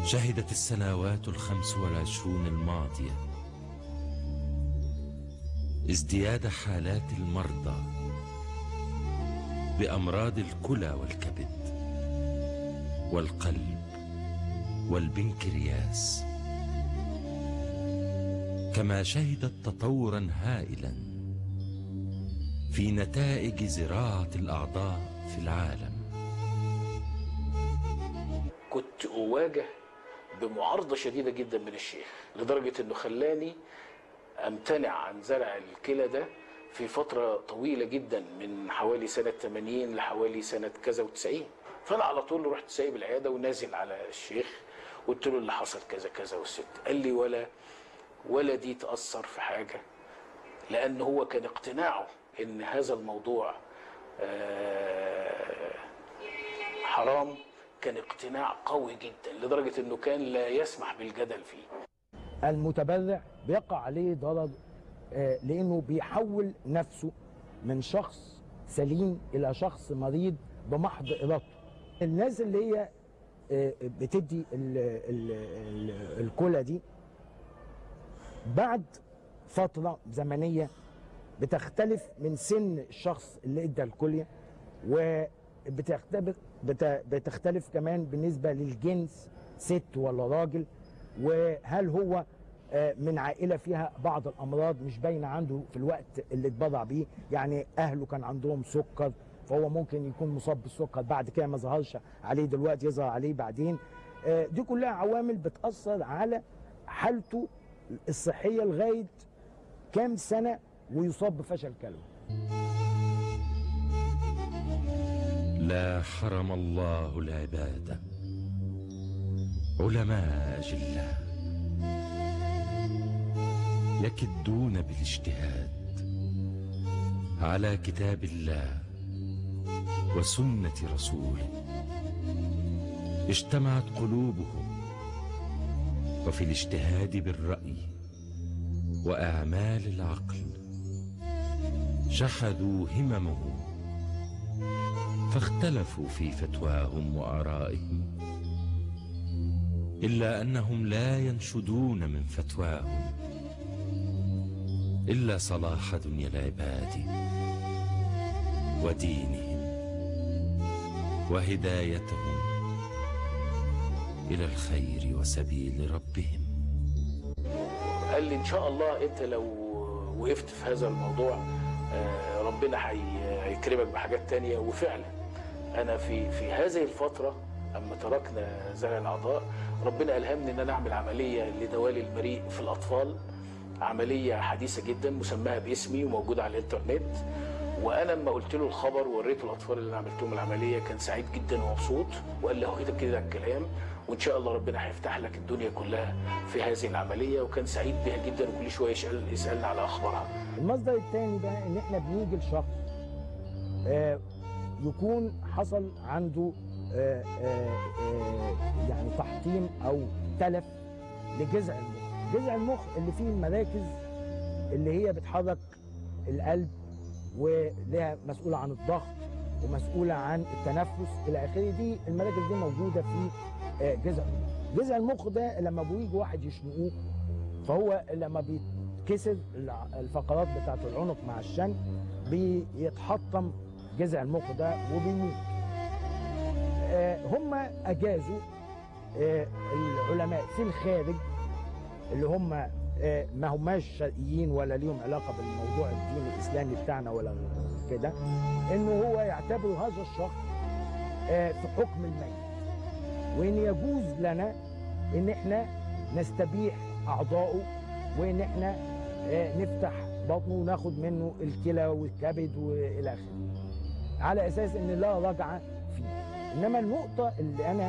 شهدت السنوات الخمس والعشرون الماضية ازدياد حالات المرضى بأمراض الكلى والكبد والقلب والبنكرياس كما شهدت تطورا هائلا في نتائج زراعة الأعضاء في العالم كنت أواجه بمعارضة شديدة جدا من الشيخ لدرجة أنه خلاني أمتنع عن زرع الكلى ده في فترة طويلة جدا من حوالي سنة 80 لحوالي سنة كذا و90 فأنا على طول رحت سايب العيادة ونازل على الشيخ قلت له اللي حصل كذا كذا والست قال لي ولا ولا دي تأثر في حاجة لأن هو كان اقتناعه إن هذا الموضوع آه، حرام كان اقتناع قوي جدا لدرجة انه كان لا يسمح بالجدل فيه المتبرع بيقع عليه ضرر آه، لانه بيحول نفسه من شخص سليم الى شخص مريض بمحض ارادته الناس اللي هي آه، بتدي ال- ال- ال- الكلى دي بعد فتره زمنيه بتختلف من سن الشخص اللي ادى الكليه وبتختلف بت- بتختلف كمان بالنسبه للجنس ست ولا راجل وهل هو آه، من عائله فيها بعض الامراض مش باينه عنده في الوقت اللي اتبرع بيه يعني اهله كان عندهم سكر فهو ممكن يكون مصاب بالسكر بعد كده ما ظهرش عليه دلوقتي يظهر عليه بعدين آه، دي كلها عوامل بتاثر على حالته الصحيه لغايه كام سنه ويصاب بفشل كلوي لا حرم الله العباد علماء أجلاء يكدون بالاجتهاد على كتاب الله وسنة رسوله اجتمعت قلوبهم وفي الاجتهاد بالرأي وأعمال العقل شحذوا هممهم فاختلفوا في فتواهم وآرائهم إلا أنهم لا ينشدون من فتواهم إلا صلاح دنيا العباد ودينهم وهدايتهم إلى الخير وسبيل ربهم قال لي ان شاء الله انت لو وقفت في هذا الموضوع آه، ربنا هي- هيكرمك بحاجات تانية وفعلا انا في في هذه الفتره اما تركنا زرع الاعضاء ربنا الهمني ان انا اعمل عمليه لدوال المريء في الاطفال عمليه حديثه جدا مسماها باسمي وموجوده على الانترنت وانا لما قلت له الخبر ووريته الاطفال اللي انا عملتهم العمليه كان سعيد جدا ومبسوط وقال لي هو كده كده الكلام وان شاء الله ربنا هيفتح لك الدنيا كلها في هذه العمليه وكان سعيد بها جدا وكل شويه يسال يسالنا على اخبارها المصدر الثاني بقى ان احنا بنيجي لشخص آه، يكون حصل عنده آه، آه، آه، يعني تحطيم او تلف لجذع المخ جذع المخ اللي فيه المراكز اللي هي بتحرك القلب ولها مسؤوله عن الضغط ومسؤوله عن التنفس الى اخره دي المراكز دي موجوده في آه، جذع المخ جذع المخ ده لما بيجي واحد يشنقوه فهو لما بيتكسر الع- الفقرات بتاعت العنق مع الشن بيتحطم جذع المخ ده وبيموت آه، هم اجازوا آه، العلماء في الخارج اللي هم آه، ما هماش شرقيين ولا ليهم علاقه بالموضوع الديني الاسلامي بتاعنا ولا كده انه هو يعتبر هذا الشخص آه، في حكم الميت وان يجوز لنا ان احنا نستبيح اعضائه وان احنا آه، نفتح بطنه وناخد منه الكلى والكبد والى اخره على اساس ان لا رجعه فيه انما النقطه اللي انا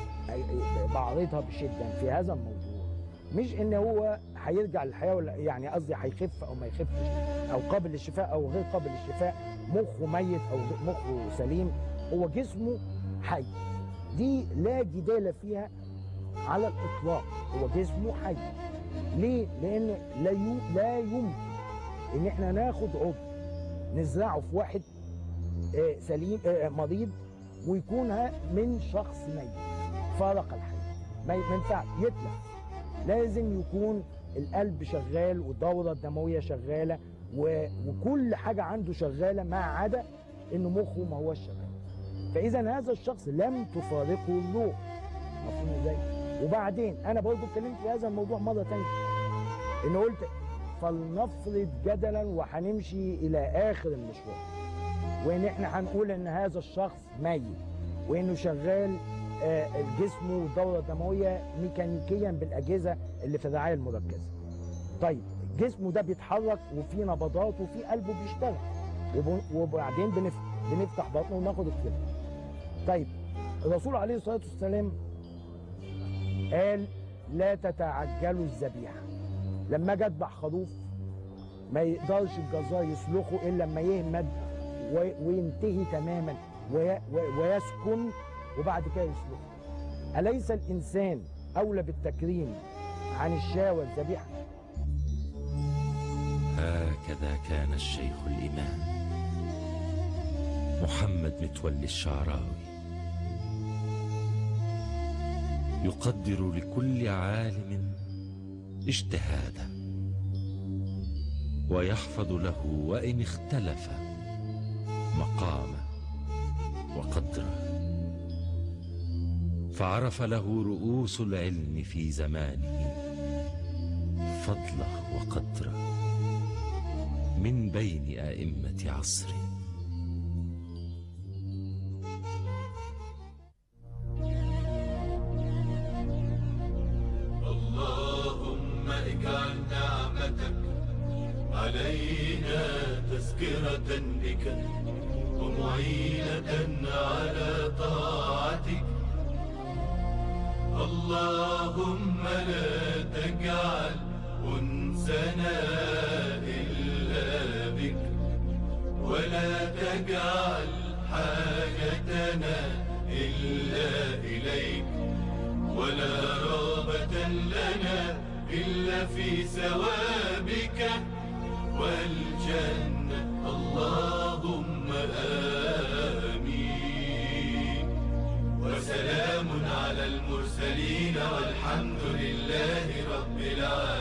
بعرضها بشده في هذا الموضوع مش ان هو هيرجع للحياه ولا يعني قصدي هيخف او ما يخفش او قابل للشفاء او غير قابل للشفاء مخه ميت او مخه سليم هو جسمه حي دي لا جدال فيها على الاطلاق هو جسمه حي ليه؟ لان لا يو لا يمكن ان احنا ناخد عضو نزرعه في واحد آه، سليم آه، مريض ويكون ها- من شخص ميت فارق الحياه ما ما ينفعش يتلف لازم يكون القلب شغال والدوره الدمويه شغاله و... وكل حاجه عنده شغاله ما عدا ان مخه ما هوش شغال فاذا هذا الشخص لم تفارقه الروح مفهوم ازاي وبعدين انا برضو اتكلمت في هذا الموضوع مره ثانيه ان قلت فلنفرض جدلا وهنمشي الى اخر المشوار وان احنا هنقول ان هذا الشخص ميت وانه شغال آه، الجسم والدوره الدمويه ميكانيكيا بالاجهزه اللي في الرعايه المركزه. طيب جسمه ده بيتحرك وفي نبضات وفي قلبه بيشتغل وب- وبعدين بنف- بنفتح بطنه وناخد الكلى. طيب الرسول عليه الصلاه والسلام قال لا تتعجلوا الذبيحه. لما اجي اذبح خروف ما يقدرش الجزار يسلخه الا لما يهمد و- وينتهي تماما وي- و- ويسكن وبعد كده يسلخه أليس الإنسان أولى بالتكريم عن الشاة والذبيحة هكذا كان الشيخ الإمام محمد متولي الشعراوي يقدر لكل عالم اجتهاده ويحفظ له وإن اختلف مقامه وقدره فعرف له رؤوس العلم في زمانه فضله وقدره من بين أئمة عصره اللهم اجعل نعمتك علينا تذكرة بك ومعينة على طاعتك اللهم لا تجعل أنسنا إلا بك ولا تجعل حاجتنا إلا إليك ولا رغبة لنا إلا في ثوابك والجنة اللهم آمين وسلام على المرسلين والحمد لله رب العالمين